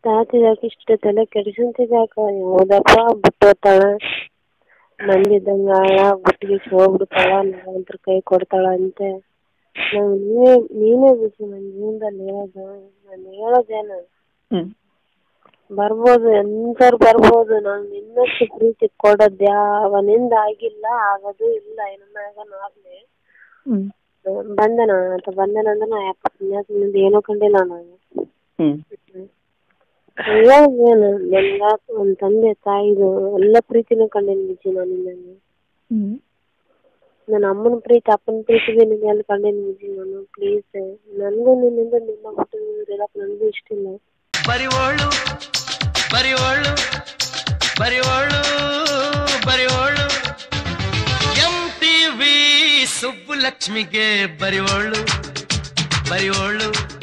ತಾತಿದಾಕ ಇಷ್ಟು ತಲೆ ಕೆಡಿಸಂತಿದಾಕ ಹೌದಪ್ಪ ಬಿಟ್ಟೋತಾಳ ಮಂದಿದ್ದಂಗ ಆಳ ಗುಟ್ಟಿಗೆ ಹೋಗ್ಬಿಡ್ತಾಳ ನಂತರ ಕೈ ಕೊಡ್ತಾಳ ಅಂತೆ ನಾವು ನೀವೇ ನೀನೇ ಬಿಸಿ ನನ್ನ ಜೀವನದಲ್ಲಿ ಹೇಳೋದು ನಾನು ಹೇಳೋದೇನು ಹ್ಮ್ ಬರ್ಬೋದು ಎಂತಾರು ಬರ್ಬೋದು ನಾನು ನಿನ್ನಷ್ಟು ಪ್ರೀತಿ ಕೊಡೋದು ಯಾವನಿಂದ ಆಗಿಲ್ಲ ಆಗೋದು ಇಲ್ಲ ಇನ್ಮ್ಯಾಗನ ಆಗ್ಲಿ ಹ್ಮ್ ಬಂದನ ಅಂತ ಬಂದನ ಅಂದ್ರೆ ನಾ ಯಪ್ಪ ಪುಣ್ಯಾತ್ಮನಿಂದ ಏನೂ ಕಂಡಿಲ್ಲ ನಾನು ಹ್ಮ್ ಇವಾಗೇನು ನನ್ಗ ಒಂದ್ ತಂದೆ ತಾಯಿದು ಎಲ್ಲ ಪ್ರೀತಿನೂ ಕಂಡೇನಿ ಬಿಜಿ ನಾನು ನಿನ್ನಲ್ಲಿ ಹ್ಮ್ ನನ್ನ ಅಮ್ಮನ ಪ್ರೀತಿ ಅಪ್ಪನ ಪ್ರೀತಿ ಬಿ ನಿನ್ಗೆ ಅಲ್ಲಿ ಕಂಡೇನಿ ಬಿಜಿ ನಾನು ಪ್ಲೀಸ್ ನನಗೂ ನಿನ್ನಿಂದ ನಿನ್ನ ಬಿಟ್ಟು ಇರಕ್ಕೆ ನನಗೂ ಇಷ್ಟ ಇಲ್ಲ ಬರಿವೋಳು ಬರಿವೋಳು ಬರಿವೋಳು ಬರಿವೋಳು ಎಂ ಟಿ ವಿ ಸುಬ್ಬುಲಕ್ಷ್ಮಿಗೆ ಬರಿವೋಳು ಬರಿವೋಳು